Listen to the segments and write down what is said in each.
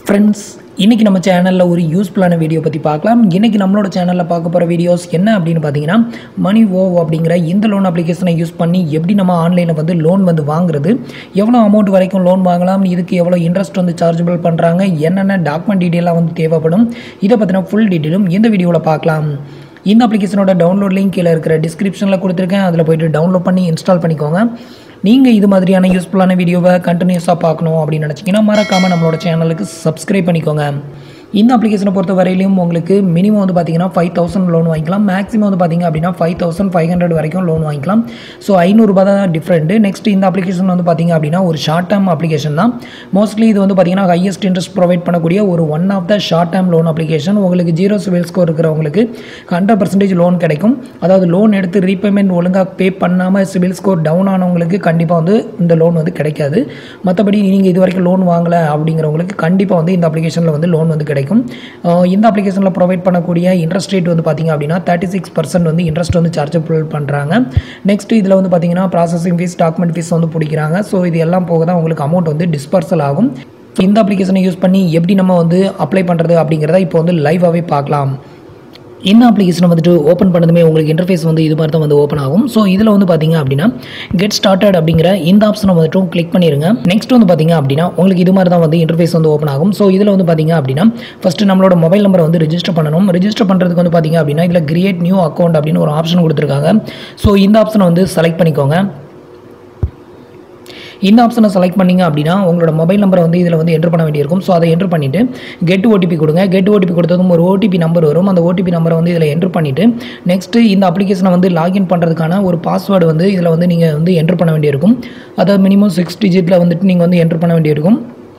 friends இன்றைக்கி நம்ம சேனலில் ஒரு யூஸ்ஃபுல்லான வீடியோ பற்றி பார்க்கலாம் இன்றைக்கி நம்மளோட சேனலில் பார்க்க போகிற வீடியோஸ் என்ன அப்படின்னு பார்த்தீங்கன்னா மணி ஓ அப்படிங்கிற இந்த லோன் அப்ளிகேஷனை யூஸ் பண்ணி எப்படி நம்ம ஆன்லைனில் வந்து லோன் வந்து வாங்குறது எவ்வளோ அமௌண்ட் வரைக்கும் லோன் வாங்கலாம் இதுக்கு எவ்வளோ இன்ட்ரெஸ்ட் வந்து சார்ஜபிள் பண்ணுறாங்க என்னென்ன டாக்குமெண்ட் டீட்டெயிலாக வந்து தேவைப்படும் இதை பற்றின ஃபுல் டீட்டெயிலும் இந்த வீடியோவில் பார்க்கலாம் இந்த அப்ளிகேஷனோட டவுன்லோட் லிங்க் கீழே இருக்கிற டிஸ்கிரிப்ஷனில் கொடுத்துருக்கேன் அதில் போயிட்டு டவுன்லோட் பண்ணி இன்ஸ்டால் பண்ணிக்கோங்க நீங்கள் இது மாதிரியான யூஸ்ஃபுல்லான வீடியோவை கண்டினியூஸாக பார்க்கணும் அப்படின்னு நினச்சிங்கன்னா மறக்காமல் நம்மளோட சேனலுக்கு சப்ஸ்கிரைப் பண்ணிக்கோங்க இந்த அப்ளிகேஷனை பொறுத்த வரையிலும் உங்களுக்கு மினிமம் வந்து பார்த்தீங்கன்னா ஃபைவ் தௌசண்ட் லோன் வாங்கிக்கலாம் மேக்ஸிமம் வந்து பார்த்தீங்க அப்படின்னா ஃபைவ் தௌசண்ட் ஃபைவ் ஹண்ட்ரட் வரைக்கும் லோன் வாங்கிக்கலாம் ஸோ ஐநூறுரூபா தான் டிஃப்ரெண்ட்டு நெக்ஸ்ட் இந்த அப்ளிகேஷன் வந்து பார்த்தீங்க அப்படின்னா ஒரு ஷார்ட் டேர்ம் அப்ளிகேஷன் தான் மோஸ்ட்லி இது வந்து பார்த்தீங்கன்னா ஹையஸ்ட் இன்ட்ரெஸ்ட் ப்ரொவைட் பண்ணக்கூடிய ஒரு one of the short term loan application உங்களுக்கு ஜீரோ சிவில் ஸ்கோர் இருக்கிறவங்களுக்கு ஹண்ட்ரட் பர்சன்டேஜ் லோன் கிடைக்கும் அதாவது லோன் எடுத்து ரீபேமெண்ட் ஒழுங்காக பே பண்ணாமல் சிவில் ஸ்கோர் டவுன் ஆனவங்களுக்கு கண்டிப்பாக வந்து இந்த லோன் வந்து கிடைக்காது மற்றபடி நீங்கள் இது வரைக்கும் லோன் வாங்கலை அப்படிங்கிறவங்களுக்கு கண்டிப்பாக வந்து இந்த அப்ளிகேஷனில் வந்து லோன் வந்து கிடைக்கும் அஹ் இந்த அப்ளிகேஷனில் ப்ரொவைட் பண்ணக்கூடிய இன்ட்ரெஸ்ட் ரேட் வந்து பார்த்திங்க அப்படின்னா தேர்ட்டி சிக்ஸ் பர்சன்ட் வந்து இன்ட்ரெஸ்ட் வந்து சார்ஜபிள் பண்ணுறாங்க நெக்ஸ்ட் இதில் வந்து பார்த்திங்கன்னா ப்ராசஸிங் ஃபீஸ் டாக்குமெண்ட் ஃபீஸ் வந்து பிடிக்கிறாங்க ஸோ இது எல்லாம் போக தான் உங்களுக்கு அமௌண்ட் வந்து டிஸ்பர்சல் ஆகும் இந்த அப்ளிகேஷனை யூஸ் பண்ணி எப்படி நம்ம வந்து அப்ளை பண்ணுறது அப்படிங்கிறத இப்போ வந்து லைவாகவே பார்க்கலாம் இந்த அப்ளிகேஷனை வந்துட்டு ஓப்பன் பண்ணதுமே உங்களுக்கு இன்டர்ஃபேஸ் வந்து இது மாதிரி தான் வந்து ஓப்பன் ஆகும் ஸோ இதில் வந்து பார்த்தீங்க அப்படின்னா கெட் ஸ்டார்டட் அப்படிங்கிற இந்த ஆப்ஷனை வந்துட்டு கிளிக் பண்ணிடுங்க நெக்ஸ்ட் வந்து பார்த்தீங்க அப்படின்னா உங்களுக்கு இது மாதிரி தான் வந்து இன்டர்ஃபேஸ் வந்து ஓப்பன் ஆகும் ஸோ இதில் வந்து பார்த்தீங்க அப்படின்னா ஃபஸ்ட்டு நம்மளோட மொபைல் நம்பரை வந்து ரிஜிஸ்டர் பண்ணணும் ரிஜிஸ்டர் பண்ணுறதுக்கு வந்து பார்த்தீங்க அப்படின்னா இதில் கிரியேட் நியூ அக்கௌண்ட் அப்படின்னு ஒரு ஆப்ஷன் கொடுத்துருக்காங்க ஸோ இந்த ஆப்ஷனை வந்து செலக்ட் பண்ணிக்கோங்க இந்த ஆப்ஷனை செலக்ட் பண்ணிங்க அப்படின்னா உங்களோட மொபைல் நம்பரை வந்து இதில் வந்து என்ட்ரு பண்ண வேண்டியிருக்கும் ஸோ அதை என்ட்ரு பண்ணிவிட்டு கெட் ஓடிபி கொடுங்க கெட் ஓடிபி கொடுத்ததும் ஒரு ஓடிபி நம்பர் வரும் அந்த ஓடிபி நம்பரை வந்து இதில் என்ட்ரு பண்ணிவிட்டு நெக்ஸ்ட்டு இந்த அப்ளிகேஷனை வந்து லாகின் பண்ணுறதுக்கான ஒரு பாஸ்வேர்டு வந்து இதில் வந்து நீங்கள் வந்து என்ட்ரு பண்ண வேண்டியிருக்கும் அதாவது மினிமம் சிக்ஸ் டிஜிட்டில் வந்துட்டு நீங்கள் வந்து என்ட்ரு பண்ண வேண்டியிருக்கும்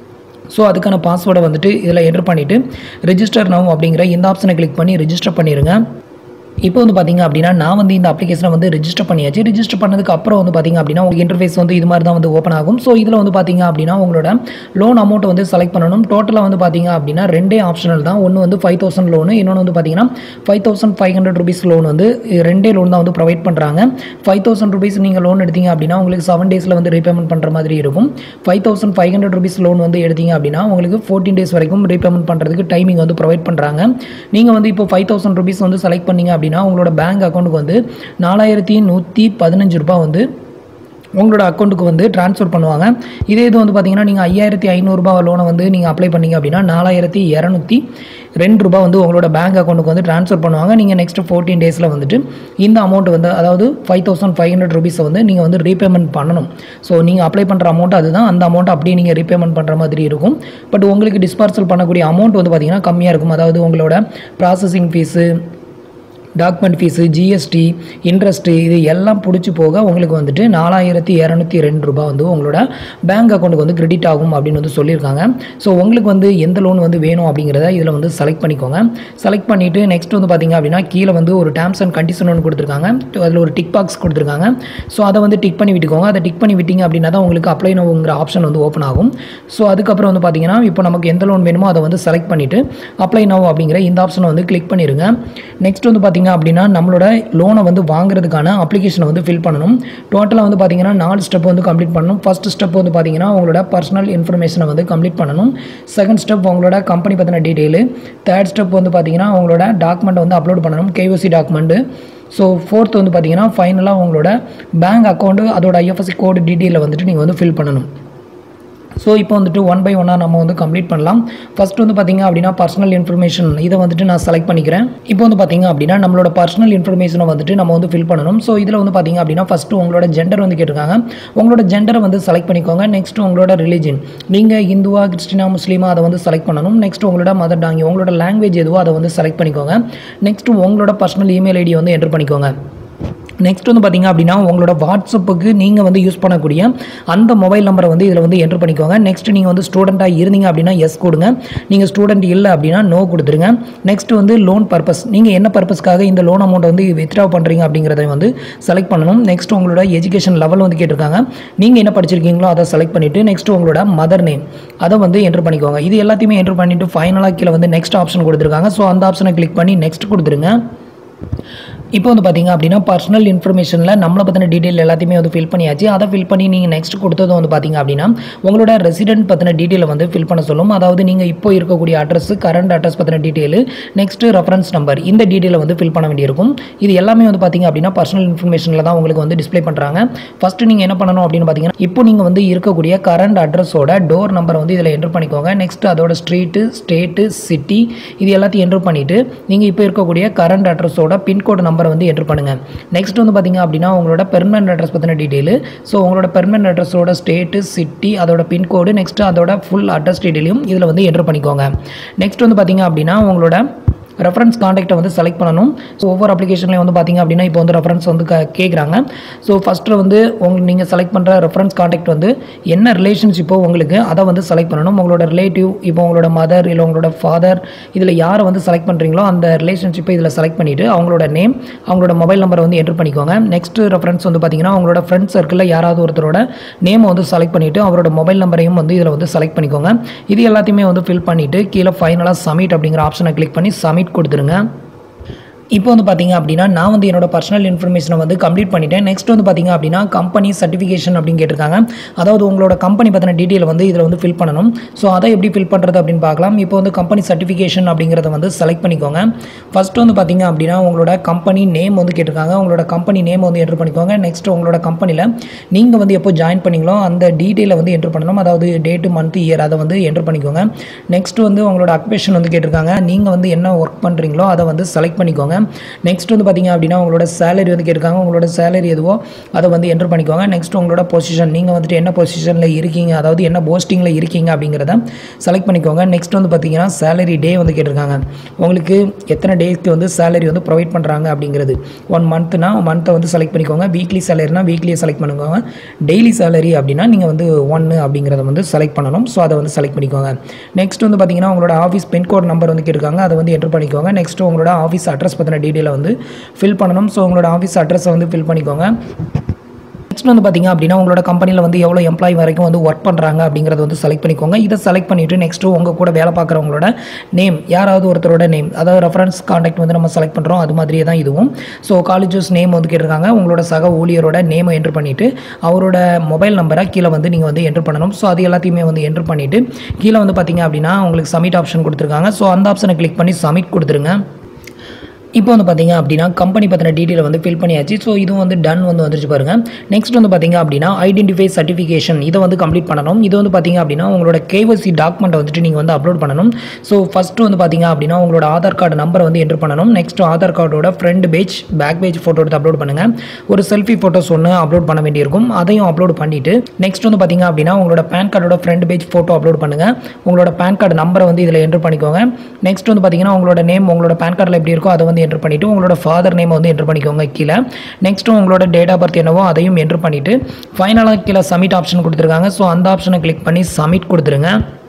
ஸோ அதுக்கான பாஸ்வேர்டை வந்துட்டு இதில் என்ட்ரு பண்ணிவிட்டு ரெஜிஸ்டர் நவ் அப்படிங்கிற இந்த ஆப்ஷனை கிளிக் பண்ணி ரெஜிஸ்டர் பண்ணிடுங்க இப்போ வந்து பார்த்தீங்க அப்படின்னா நான் வந்து இந்த அப்ளிகேஷனை வந்து ரெஜிஸ்டர் பண்ணியாச்சு ரெஜிஸ்டர் பண்ணதுக்கு அப்புறம் வந்து பார்த்தீங்க அப்படின்னா உங்களுக்கு இன்டர்ஃபேஸ் வந்து இது மாதிரி தான் வந்து ஓப்பன் ஆகும் ஸோ இதில் வந்து பார்த்தீங்க அப்படின்னா உங்களோட லோன் அமௌண்ட் வந்து செலக்ட் பண்ணணும் டோட்டலாக வந்து பார்த்தீங்க அப்படின்னா ரெண்டே ஆப்ஷனல் தான் ஒன்று வந்து ஃபைவ் தௌசண்ட் லோனு இன்னொன்று வந்து பார்த்தீங்கன்னா five thousand five hundred rupees loan வந்து இது ரெண்டே லோன் தான் வந்து ப்ரொவைட் பண்ணுறாங்க ஃபைவ் தௌசண்ட் ருபீஸ் நீங்கள் லோன் எடுத்தீங்க அப்படின்னா உங்களுக்கு செவன் டேஸில் வந்து ரீபேமெண்ட் பண்ணுற மாதிரி இருக்கும் five thousand five hundred rupees loan வந்து எடுத்தீங்க அப்படின்னா உங்களுக்கு ஃபோர்டீன் டேஸ் வரைக்கும் ரீபேமெண்ட் பண்ணுறதுக்கு டைமிங் வந்து ப்ரொவைட் பண்ணுறாங்க நீங்கள் வந்து இப்போ ஃபைவ் தௌசண்ட் ருபீஸ் வந்து செலக்ட் பண்ணீங்க அப்படின்னா உங்களோட பேங்க் அக்கௌண்ட்டுக்கு வந்து நாலாயிரத்தி நூற்றி பதினஞ்சு ரூபாய் வந்து உங்களோட அக்கௌண்ட்டுக்கு வந்து ட்ரான்ஸ்ஃபர் பண்ணுவாங்க இதே இது வந்து பார்த்தீங்கன்னா நீங்கள் ஐயாயிரத்தி ஐநூறுரூபா லோனை வந்து நீங்கள் அப்ளை பண்ணீங்க அப்படின்னா நாலாயிரத்தி இரநூத்தி ரெண்டு ரூபா வந்து உங்களோட பேங்க் அக்கௌண்ட்டுக்கு வந்து ட்ரான்ஸ்ஃபர் பண்ணுவாங்க நீங்கள் நெக்ஸ்ட் ஃபோர்டீன் டேஸில் வந்துட்டு இந்த அமௌண்ட் வந்து அதாவது ஃபைவ் தௌசண்ட் ஃபைவ் ஹண்ட்ரட் ருபீஸை வந்து நீங்கள் வந்து ரீபேமெண்ட் பண்ணணும் ஸோ நீங்கள் அப்ளை பண்ணுற அமௌண்ட் அதுதான் அந்த அமௌண்ட் அப்படியே நீங்கள் ரீபேமெண்ட் பண்ணுற மாதிரி இருக்கும் பட் உங்களுக்கு டிஸ்பார்சல் பண்ணக்கூடிய அமௌண்ட் வந்து பார்த்தீங்கன்னா கம்மியாக இருக்கும் அதாவது உங்களோட processing fees document fees GST interest இது எல்லாம் பிடிச்சி போக உங்களுக்கு வந்துட்டு நாலாயிரத்தி இரநூத்தி ரெண்டு ரூபா வந்து உங்களோட பேங்க் அக்கௌண்ட்டுக்கு வந்து கிரெடிட் ஆகும் அப்படின்னு வந்து சொல்லியிருக்காங்க ஸோ உங்களுக்கு வந்து எந்த லோன் வந்து வேணும் அப்படிங்கிறத இதில் வந்து செலக்ட் பண்ணிக்கோங்க செலக்ட் பண்ணிவிட்டு நெக்ஸ்ட் வந்து பார்த்தீங்க அப்படின்னா கீழே வந்து ஒரு டேர்ம்ஸ் அண்ட் கண்டிஷன் ஒன்று கொடுத்துருக்காங்க அதில் ஒரு டிக் பாக்ஸ் கொடுத்துருக்காங்க ஸோ அதை வந்து டிக் பண்ணி விட்டுக்கோங்க அதை டிக் பண்ணி விட்டீங்க அப்படின்னா தான் உங்களுக்கு அப்ளை நோங்கிற ஆப்ஷன் வந்து ஓப்பன் ஆகும் ஸோ அதுக்கப்புறம் வந்து பார்த்தீங்கன்னா இப்போ நமக்கு எந்த லோன் வேணுமோ அதை வந்து செலக்ட் பண்ணிவிட்டு அப்ளை நோ அப்படிங்கிற இந்த ஆப்ஷனை வந்து கிளிக் பண்ணிடுங்க நெக்ஸ்ட் வந்து பார்த்தீங்க அப்படின்னா நம்மளோட லோனை வந்து வாங்குறதுக்கான அப்ளிகேஷனை வந்து ஃபில் பண்ணணும் டோட்டலாக வந்து பார்த்தீங்கன்னா நாலு ஸ்டெப் வந்து கம்ப்ளீட் பண்ணணும் ஃபர்ஸ்ட் ஸ்டெப் வந்து பார்த்தீங்கன்னா உங்களோட பர்சனல் இன்ஃபர்மேஷனை வந்து கம்ப்ளீட் பண்ணணும் செகண்ட் ஸ்டெப் உங்களோட கம்பெனி பற்றின டீட்டெயிலு தேர்ட் ஸ்டெப் வந்து பார்த்தீங்கன்னா உங்களோட டாக்குமெண்ட் வந்து அப்லோட் பண்ணணும் கேஓசி டாக்குமெண்ட்டு ஸோ ஃபோர்த் வந்து பார்த்தீங்கன்னா ஃபைனலாக உங்களோட பேங்க் அக்கௌண்ட்டு அதோட ஐஎஃப்எஸ்சி கோடு டீட்டெயிலை வந்துட்டு நீங்கள் வந்து ஃபில் பண்ணணும் ஸோ இப்போ வந்துட்டு ஒன் பை ஒன்னாக நம்ம வந்து கம்ப்ளீட் பண்ணலாம் ஃபர்ஸ்ட் வந்து பார்த்தீங்க அப்படின்னா பர்சனல் இன்ஃபர்மேஷன் இதை வந்துட்டு நான் செலக்ட் பண்ணிக்கிறேன் இப்போ வந்து பார்த்தீங்க அப்படின்னா நம்மளோட பர்சனல் இன்ஃபர்மேஷனை வந்துட்டு நம்ம வந்து ஃபில் பண்ணணும் ஸோ இதில் வந்து பார்த்தீங்க அப்படின்னா ஃபஸ்ட்டு உங்களோட ஜெண்டர் வந்து கேட்டிருக்காங்க உங்களோட ஜெண்டரை வந்து செலக்ட் பண்ணிக்கோங்க நெக்ஸ்ட் உங்களோட ரிலீஜன் நீங்கள் இந்துவா கிறிஸ்டினா முஸ்லீமா அதை வந்து செலக்ட் பண்ணணும் நெக்ஸ்ட் உங்களோட மதர் டாங்கி உங்களோட லாங்குவேஜ் எதுவோ அதை வந்து செலக்ட் பண்ணிக்கோங்க நெக்ஸ்ட் உங்களோட பர்சனல் இமெயில் ஐடியை வந்து என்டர் பண்ணிக்கோங்க நெக்ஸ்ட் வந்து பார்த்தீங்க அப்படின்னா உங்களோட வாட்ஸ்அப்புக்கு நீங்கள் வந்து யூஸ் பண்ணக்கூடிய அந்த மொபைல் நம்பரை வந்து இதில் வந்து என்ட்ரு பண்ணிக்கோங்க நெக்ஸ்ட் நீங்கள் வந்து ஸ்டூடெண்ட்டாக இருந்தீங்க அப்படின்னா எஸ் கொடுங்க நீங்கள் ஸ்டூடெண்ட் இல்லை அப்படின்னா நோ கொடுத்துருங்க நெக்ஸ்ட் வந்து லோன் பர்பஸ் நீங்கள் என்ன பர்பஸ்க்காக இந்த லோன் அமௌண்ட் வந்து வித்ட்ரா பண்ணுறீங்க அப்படிங்கிறத வந்து செலக்ட் பண்ணணும் நெக்ஸ்ட் உங்களோட எஜுகேஷன் லெவல் வந்து கேட்டிருக்காங்க நீங்கள் என்ன படிச்சிருக்கீங்களோ அதை செலக்ட் பண்ணிவிட்டு நெக்ஸ்ட் உங்களோட மதர் நேம் அதை வந்து என்ட்ரு பண்ணிக்கோங்க இது எல்லாத்தையுமே என்ட்ரு பண்ணிவிட்டு ஃபைனலாக கீழே வந்து நெக்ஸ்ட் ஆப்ஷன் கொடுத்துருக்காங்க ஸோ அந்த ஆப்ஷனை கிளிக் பண்ணி நெக்ஸ்ட் கொடுத்துருங்க இப்போ வந்து பார்த்தீங்க அப்படின்னா பர்சனல் இன்ஃபர்மேஷனில் நம்மளை பற்றின டீட்டெயில் எல்லாத்தையுமே வந்து ஃபில் பண்ணியாச்சு அதை ஃபில் பண்ணி நீங்கள் நெக்ஸ்ட் கொடுத்தது வந்து பார்த்தீங்க அப்படின்னா உங்களோட ரெசிடென்ட் பற்றின டீட்டெயிலை வந்து ஃபில் பண்ண சொல்லும் அதாவது நீங்கள் இப்போ இருக்கக்கூடிய அட்ரஸ் கரண்ட் அட்ரஸ் பற்றின டீட்டெயில் நெக்ஸ்ட் ரெஃபரன்ஸ் நம்பர் இந்த டீட்டெயிலை வந்து ஃபில் பண்ண வேண்டியிருக்கும் இது எல்லாமே வந்து பார்த்தீங்க அப்படின்னா பர்சனல் இன்ஃபர்மேஷனில் தான் உங்களுக்கு வந்து டிஸ்ப்ளே பண்ணுறாங்க ஃபஸ்ட்டு நீங்கள் என்ன பண்ணணும் அப்படின்னு பார்த்தீங்கன்னா இப்போ நீங்கள் வந்து இருக்கக்கூடிய கரண்ட் அட்ரஸோட டோர் நம்பர் வந்து இதில் என்டர் பண்ணிக்கோங்க நெக்ஸ்ட் அதோட ஸ்ட்ரீட்டு ஸ்டேட்டு சிட்டி இது எல்லாத்தையும் என்டர் பண்ணிவிட்டு நீங்கள் இப்போ இருக்கக்கூடிய கரண்ட் அட்ரஸோட பின்கோடு நம்பரை வந்து என்டர் பண்ணுங்கள் நெக்ஸ்ட் வந்து பார்த்தீங்க அப்படின்னா உங்களோட பெர்மனன்ட் அட்ரஸ் பற்றின டீட்டெயில் ஸோ உங்களோட பெர்மனன்ட் அட்ரஸோட ஸ்டேட்டு சிட்டி அதோட பின்கோடு நெக்ஸ்ட் அதோட ஃபுல் அட்ரஸ் டீட்டெயிலையும் இதில் வந்து என்டர் பண்ணிக்கோங்க நெக்ஸ்ட் வந்து பார்த்தீங்க அப்படின்னா உங்களோட ரெஃபரன்ஸ் காண்டாக்டை வந்து செலக்ட் பண்ணணும் ஸோ ஒவ்வொரு அப்ளிகேஷன்லையும் வந்து பார்த்தீங்க அப்படின்னா இப்போ வந்து ரெஃபரன்ஸ் வந்து க கேட்குறாங்க ஸோ ஃபஸ்ட்டு வந்து உங்களுக்கு நீங்கள் செலக்ட் பண்ணுற ரெஃபரன்ஸ் காண்டாக்ட் வந்து என்ன ரிலேஷன்ஷிப்போ உங்களுக்கு அதை வந்து செலக்ட் பண்ணணும் உங்களோட ரிலேட்டிவ் இப்போ உங்களோட மதர் இல்லை உங்களோட ஃபாதர் இதில் யாரை வந்து செலக்ட் பண்ணுறீங்களோ அந்த ரிலேஷன்ஷிப்பை இதில் செலக்ட் பண்ணிவிட்டு அவங்களோட நேம் அவங்களோட மொபைல் நம்பரை வந்து என்டர் பண்ணிக்கோங்க நெக்ஸ்ட் ரெஃபரன்ஸ் வந்து பார்த்தீங்கன்னா உங்களோட ஃப்ரெண்ட் சர்க்கிளில் யாராவது ஒருத்தரோட நேமை வந்து செலக்ட் பண்ணிவிட்டு அவரோட மொபைல் நம்பரையும் வந்து இதில் வந்து செலக்ட் பண்ணிக்கோங்க இது எல்லாத்தையுமே வந்து ஃபில் பண்ணிவிட்டு கீழே ஃபைனலாக சமிட் அப்படிங்கிற ஆப்ஷனை கிளிக் பண்ணி சமிட் கொடுத்துருங்க இப்போ வந்து பார்த்தீங்க அப்படின்னா நான் வந்து என்னோட பர்சனல் இன்ஃபர்மேஷனை வந்து கம்ப்ளீட் பண்ணிட்டேன் நெக்ஸ்ட் வந்து பார்த்தீங்க அப்படின்னா கம்பெனி சர்டிஃபிகேஷன் அப்படின்னு கேட்டிருக்காங்க அதாவது உங்களோட கம்பெனி பற்றின டீட்டெயில் வந்து இதில் வந்து ஃபில் பண்ணணும் ஸோ அதை எப்படி ஃபில் பண்ணுறது அப்படின்னு பார்க்கலாம் இப்போ வந்து கம்பெனி சர்டிஃபிகேஷன் அப்படிங்கிறத வந்து செலக்ட் பண்ணிக்கோங்க ஃபஸ்ட்டு வந்து பார்த்தீங்க அப்படின்னா உங்களோட கம்பெனி நேம் வந்து கேட்டிருக்காங்க உங்களோட கம்பெனி நேம் வந்து என்ட்ரு பண்ணிக்கோங்க நெக்ஸ்ட் உங்களோட கம்பெனியில் நீங்கள் வந்து எப்போ ஜாயின் பண்ணீங்களோ அந்த டீட்டெயிலை வந்து என்ட்ரு பண்ணணும் அதாவது டேட்டு மந்த் இயர் அதை வந்து என்ட்ரு பண்ணிக்கோங்க நெக்ஸ்ட் வந்து உங்களோட அக்பேஷன் வந்து கேட்டிருக்காங்க நீங்கள் வந்து என்ன ஒர்க் பண்ணுறீங்களோ அதை வந்து செலக்ட் பண்ணிக்கோங்க நெக்ஸ்ட் வந்து பார்த்தீங்க அப்படின்னா உங்களோட சேலரி வந்து கேட்டிருக்காங்க உங்களோட சேலரி எதுவோ அதை வந்து என்ட்ரு பண்ணிக்கோங்க நெக்ஸ்ட் உங்களோட பொசிஷன் நீங்கள் வந்துட்டு என்ன பொசிஷனில் இருக்கீங்க அதாவது என்ன போஸ்டிங்கில் இருக்கீங்க அப்படிங்கிறத செலக்ட் பண்ணிக்கோங்க நெக்ஸ்ட் வந்து பார்த்தீங்கன்னா சேலரி டே வந்து கேட்டிருக்காங்க உங்களுக்கு எத்தனை டேஸ்க்கு வந்து சேலரி வந்து ப்ரொவைட் பண்ணுறாங்க அப்படிங்கிறது ஒன் மந்த்னா மந்த்தை வந்து செலக்ட் பண்ணிக்கோங்க வீக்லி சேலரினா வீக்லியை செலக்ட் பண்ணிக்கோங்க டெய்லி சேலரி அப்படின்னா நீங்கள் வந்து ஒன்று அப்படிங்கிறத வந்து செலக்ட் பண்ணணும் ஸோ அதை வந்து செலக்ட் பண்ணிக்கோங்க நெக்ஸ்ட் வந்து பார்த்தீங்கன்னா உங்களோட ஆஃபீஸ் பின்கோட் நம்பர் வந்து கேட்டிருக்காங்க அதை வந்து என்ட்ரு பண்ணிக்கோங்க நெக்ஸ்ட் உங்களோட ஆஃபீஸ் அட்ரஸ் பற்றின டீட்டெயிலை வந்து ஃபில் பண்ணணும் ஸோ உங்களோட ஆஃபீஸ் அட்ரஸை வந்து ஃபில் பண்ணிக்கோங்க நெக்ஸ்ட் வந்து பார்த்தீங்க அப்படின்னா உங்களோட கம்பெனியில் வந்து எவ்வளோ எம்ப்ளாய் வரைக்கும் வந்து ஒர்க் பண்ணுறாங்க அப்படிங்கிறத வந்து செலக்ட் பண்ணிக்கோங்க இதை செலக்ட் பண்ணிவிட்டு நெக்ஸ்ட்டு உங்கள் கூட வேலை பார்க்குறவங்களோட நேம் யாராவது ஒருத்தரோட நேம் அதாவது ரெஃபரன்ஸ் காண்டாக்ட் வந்து நம்ம செலக்ட் பண்ணுறோம் அது மாதிரியே தான் இதுவும் ஸோ காலேஜஸ் நேம் வந்து கேட்டிருக்காங்க உங்களோட சக ஊழியரோட நேமை என்ட்ரு பண்ணிவிட்டு அவரோட மொபைல் நம்பரை கீழே வந்து நீங்கள் வந்து என்ட்ரு பண்ணணும் ஸோ அது எல்லாத்தையுமே வந்து என்ட்ரு பண்ணிவிட்டு கீழே வந்து பார்த்தீங்க அப்படின்னா உங்களுக்கு சப்மிட் ஆப்ஷன் கொடுத்துருக்காங்க ஸோ அந்த ஆப்ஷனை கிளிக் பண்ணி சப்மிட் கொடுத்துருங்க இப்போ வந்து பார்த்தீங்க அப்படின்னா கம்பெனி பற்றின டீட்டெயில் வந்து ஃபில் பண்ணியாச்சு ஸோ இதுவும் வந்து டன் வந்து வந்துருச்சு பாருங்கள் நெக்ஸ்ட் வந்து பார்த்தீங்க அப்படின்னா ஐடென்டிஃபை சர்டிஃபிகேஷன் இதை வந்து கம்ப்ளீட் பண்ணணும் இது வந்து பார்த்தீங்க அப்படின்னா உங்களோட கேஒசி டாக்குமெண்ட்டை வந்துட்டு நீங்கள் வந்து அப்லோட் பண்ணணும் ஸோ ஃபஸ்ட்டு வந்து பார்த்தீங்க அப்படின்னா உங்களோட ஆதார் கார்டு நம்பரை வந்து என்ட்ரு பண்ணணும் நெக்ஸ்ட் ஆதார் கார்டோட front page back page photo எடுத்து அப்லோட் பண்ணுங்கள் ஒரு செல்ஃபி ஃபோட்டோஸ் ஒன்று அப்லோட் பண்ண வேண்டியிருக்கும் அதையும் அப்லோட் பண்ணிவிட்டு நெக்ஸ்ட் வந்து பார்த்தீங்க அப்படின்னா உங்களோட பேன் கார்டோட ஃப்ரண்ட் பேஜ் ஃபோட்டோ அப்லோட் பண்ணுங்கள் உங்களோட பேன் கார்டு நம்பரை வந்து இதில் என்ட்ரு பண்ணிக்கோங்க நெக்ஸ்ட் வந்து பார்த்தீங்கன்னா உங்களோட நேம் உங்களோட பேன் கார்டில் எப்படி இருக்கோ அதை வந்து என்ட்ரு பண்ணிவிட்டு உங்களோட ஃபாதர் நேம் வந்து என்ட்ரு பண்ணிக்கோங்க கீழே நெக்ஸ்ட் உங்களோட டேட் ஆஃப் பர்த் என்னவோ அதையும் என்ட்ரு பண்ணிவிட்டு ஃபைனலாக கீழே சப்மிட் ஆப்ஷன் கொடுத்துருக்காங்க ஸோ அந்த ஆப்ஷனை கிளிக் பண்ணி சப்மிட் கொடுத்துருங்க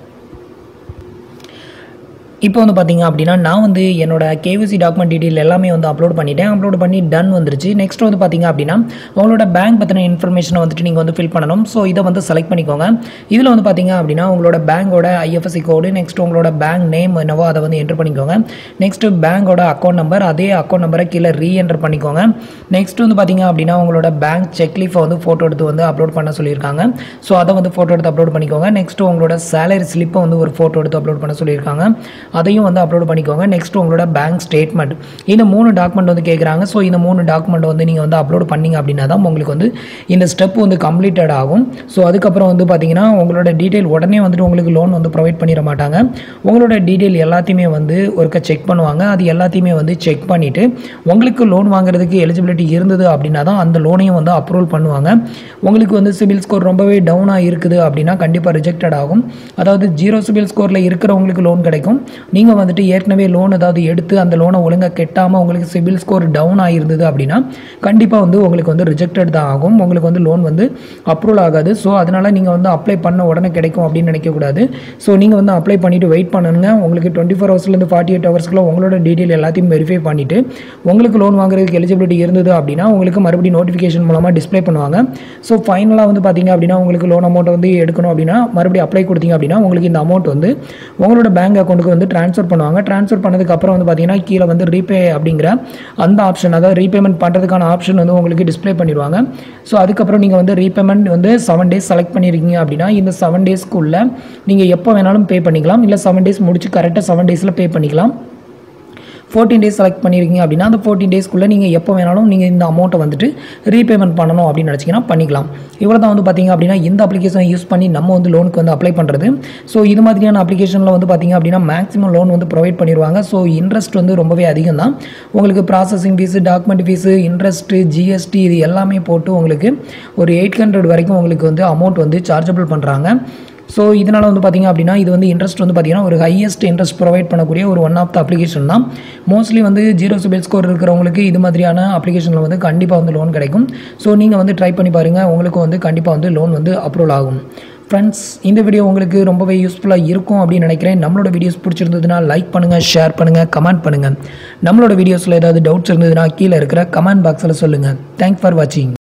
இப்போ வந்து பார்த்தீங்க அப்படின்னா நான் வந்து என்னோட கேவிசி டாக்குமெண்ட் டீட்டெயில் எல்லாமே வந்து அப்லோட் பண்ணிட்டேன் அப்லோட் பண்ணி டன் வந்துருச்சு நெக்ஸ்ட் வந்து பார்த்தீங்க அப்படின்னா உங்களோட பேங்க் பற்றின இன்ஃபர்மேஷனை வந்துட்டு நீங்கள் வந்து ஃபில் பண்ணணும் ஸோ இதை வந்து செலக்ட் பண்ணிக்கோங்க இதில் வந்து பார்த்தீங்க அப்படின்னா உங்களோட பேங்கோட ஐஎஃப்எஸ்சி கோடு நெக்ஸ்ட் உங்களோட பேங்க் நேம் என்னவோ அதை வந்து என்ட்ரு பண்ணிக்கோங்க நெக்ஸ்ட் பேங்கோட அக்கௌண்ட் நம்பர் அதே அக்கௌண்ட் நம்பரை கீழே ரீஎன்டர் பண்ணிக்கோங்க நெக்ஸ்ட் வந்து பார்த்தீங்க அப்படின்னா உங்களோட பேங்க் செக்லீஃபை வந்து ஃபோட்டோ எடுத்து வந்து அப்லோட் பண்ண சொல்லியிருக்காங்க ஸோ அதை வந்து ஃபோட்டோ எடுத்து அப்லோட் பண்ணிக்கோங்க நெக்ஸ்ட் உங்களோட சேலரி ஸ்லிப்பை வந்து ஒரு ஃபோட்டோ எடுத்து அப்லோட் பண்ண சொல்லியிருக்காங்க அதையும் வந்து அப்லோட் பண்ணிக்கோங்க நெக்ஸ்ட் உங்களோட பேங்க் ஸ்டேட்மெண்ட் இந்த மூணு டாக்குமெண்ட் வந்து கேட்குறாங்க ஸோ இந்த மூணு டாக்குமெண்ட் வந்து நீங்கள் வந்து அப்லோட் பண்ணீங்க அப்படின்னா தான் உங்களுக்கு வந்து இந்த ஸ்டெப் வந்து கம்ப்ளீட்டட் ஆகும் ஸோ அதுக்கப்புறம் வந்து பார்த்தீங்கன்னா உங்களோட டீட்டெயில் உடனே வந்துட்டு உங்களுக்கு லோன் வந்து ப்ரொவைட் பண்ணிட மாட்டாங்க உங்களோட டீட்டெயில் எல்லாத்தையுமே வந்து ஒருக்க செக் பண்ணுவாங்க அது எல்லாத்தையுமே வந்து செக் பண்ணிவிட்டு உங்களுக்கு லோன் வாங்குறதுக்கு எலிஜிபிலிட்டி இருந்தது அப்படின்னா தான் அந்த லோனையும் வந்து அப்ரூவல் பண்ணுவாங்க உங்களுக்கு வந்து சிபில் ஸ்கோர் ரொம்பவே டவுனாக இருக்குது அப்படின்னா கண்டிப்பாக ரிஜெக்டட் ஆகும் அதாவது ஜீரோ சிபில் ஸ்கோரில் இருக்கிறவங்களுக்கு லோன் கிடைக்கும் நீங்கள் வந்துட்டு ஏற்கனவே லோன் ஏதாவது எடுத்து அந்த லோனை ஒழுங்காக கெட்டாமல் உங்களுக்கு சிபில் ஸ்கோர் டவுன் ஆகிருந்தது அப்படின்னா கண்டிப்பாக வந்து உங்களுக்கு வந்து ரிஜெக்டட் தான் ஆகும் உங்களுக்கு வந்து லோன் வந்து அப்ரூவல் ஆகாது ஸோ அதனால் நீங்கள் வந்து அப்ளை பண்ண உடனே கிடைக்கும் அப்படின்னு நினைக்கக்கூடாது ஸோ நீங்கள் வந்து அப்ளை பண்ணிவிட்டு வெயிட் பண்ணுங்க உங்களுக்கு டுவெண்ட்டி ஃபோர் ஹவர்ஸ்லேருந்து ஃபார்ட்டி எயிட் ஹவர்ஸ்க்குள்ள உங்களோட டீட்டெயில் எல்லாத்தையும் வெரிஃபை பண்ணிவிட்டு உங்களுக்கு லோன் வாங்குறதுக்கு எலிஜிபிலிட்டி இருந்தது அப்படின்னா உங்களுக்கு மறுபடியும் நோட்டிஃபிகேஷன் மூலமாக டிஸ்ப்ளே பண்ணுவாங்க ஸோ ஃபைனலாக வந்து பார்த்தீங்க அப்படின்னா உங்களுக்கு லோன் அமௌண்ட் வந்து எடுக்கணும் அப்படின்னா மறுபடியும் அப்ளை கொடுத்தீங்க அப்படின்னா உங்களுக்கு இந்த அமௌண்ட் வந்து உங்களோட பேங்க் அக்கௌண்ட்டுக்கு வந்து வந்து ட்ரான்ஸ்ஃபர் பண்ணுவாங்க ட்ரான்ஸ்ஃபர் பண்ணதுக்கப்புறம் வந்து பார்த்தீங்கன்னா கீழே வந்து ரீபே அப்படிங்கிற அந்த ஆப்ஷன் அதாவது ரீபேமெண்ட் பண்ணுறதுக்கான ஆப்ஷன் வந்து உங்களுக்கு டிஸ்ப்ளே பண்ணிடுவாங்க ஸோ அதுக்கப்புறம் நீங்கள் வந்து ரீபேமெண்ட் வந்து செவன் டேஸ் செலக்ட் பண்ணியிருக்கீங்க அப்படின்னா இந்த செவன் டேஸ்க்குள்ளே நீங்கள் எப்போ வேணாலும் பே பண்ணிக்கலாம் இல்லை செவன் டேஸ் முடிச்சு கரெக்டாக செவன் டேஸில் பே பண்ணிக்கலாம் ஃபோர்டீன் டேஸ் செலக்ட் பண்ணியிருக்கீங்க அப்படின்னா அந்த ஃபோர்டீன் டேஸ்க்குள்ளே நீங்கள் எப்போ வேணாலும் நீங்கள் இந்த அமௌண்ட்டை வந்துட்டு ரீபேமெண்ட் பண்ணணும் அப்படின்னு நினச்சிங்கன்னா பண்ணிக்கலாம் இவ்வளோ தான் வந்து பார்த்தீங்க அப்படின்னா இந்த அப்ளிகேஷனை யூஸ் பண்ணி நம்ம வந்து லோனுக்கு வந்து அப்ளை பண்ணுறது ஸோ இது மாதிரியான அப்ளிகேஷனில் வந்து பார்த்தீங்க அப்படின்னா மேக்ஸிமம் லோன் வந்து ப்ரொவைட் பண்ணிடுவாங்க ஸோ இன்ட்ரெஸ்ட் வந்து ரொம்பவே அதிகம் தான் உங்களுக்கு processing fees document fees interest GST இது எல்லாமே போட்டு உங்களுக்கு ஒரு எயிட் ஹண்ட்ரட் வரைக்கும் உங்களுக்கு வந்து அமௌண்ட் வந்து சார்ஜபிள் பண்ணுறாங்க ஸோ இதனால் வந்து பார்த்திங்க அப்படின்னா இது வந்து இன்ட்ரெஸ்ட் வந்து பார்த்திங்கன்னா ஒரு ஹையஸ்ட் இன்ட்ரெஸ்ட் ப்ரொவைட் பண்ணக்கூடிய ஒரு ஒன் ஆஃப் த அப்ளிகேஷன் தான் மோஸ்ட்லி வந்து ஜீரோ சிபில் ஸ்கோர் இருக்கிறவங்களுக்கு இது மாதிரியான அப்ளிகேஷனில் வந்து கண்டிப்பாக வந்து லோன் கிடைக்கும் ஸோ நீங்கள் வந்து ட்ரை பண்ணி பாருங்கள் உங்களுக்கு வந்து கண்டிப்பாக வந்து லோன் வந்து அப்ரூவல் ஆகும் ஃப்ரெண்ட்ஸ் இந்த வீடியோ உங்களுக்கு ரொம்பவே யூஸ்ஃபுல்லாக இருக்கும் அப்படின்னு நினைக்கிறேன் நம்மளோட வீடியோஸ் பிடிச்சிருந்ததுன்னா லைக் பண்ணுங்கள் ஷேர் பண்ணுங்கள் கமெண்ட் பண்ணுங்கள் நம்மளோட வீடியோஸில் ஏதாவது டவுட்ஸ் இருந்ததுன்னா கீழே இருக்கிற கமெண்ட் பாக்ஸில் சொல்லுங்கள் தேங்க்ஸ் ஃபார் வாட்சிங்